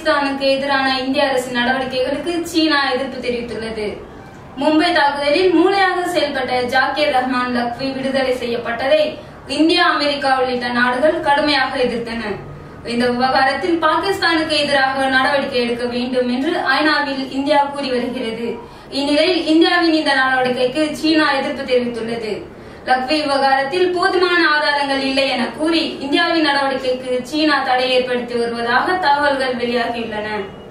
பாகிஸ்தானுக்கு எதிரான இந்திய அரசின் நடவடிக்கைகளுக்கு சீனா எதிர்ப்பு தெரிவித்துள்ளது மும்பை தாக்குதலில் மூளையாக செயல்பட்ட ஜாக்கிர் ரஹ்மான் லக்வி விடுதலை செய்யப்பட்டதை இந்தியா அமெரிக்கா உள்ளிட்ட நாடுகள் கடுமையாக எதிர்த்தன இந்த விவகாரத்தில் பாகிஸ்தானுக்கு எதிராக நடவடிக்கை எடுக்க வேண்டும் என்று ஐநாவில் இந்தியா கூறி வருகிறது இந்நிலையில் இந்தியாவின் இந்த நடவடிக்கைக்கு சீனா எதிர்ப்பு தெரிவித்துள்ளது லக்வி விவகாரத்தில் போதுமான ஆதாரங்கள் இல்லை என கூறி இந்தியாவின் நடவடிக்கைக்கு சீனா தடை ஏற்படுத்தி வருவதாக தகவல்கள் வெளியாகியுள்ளன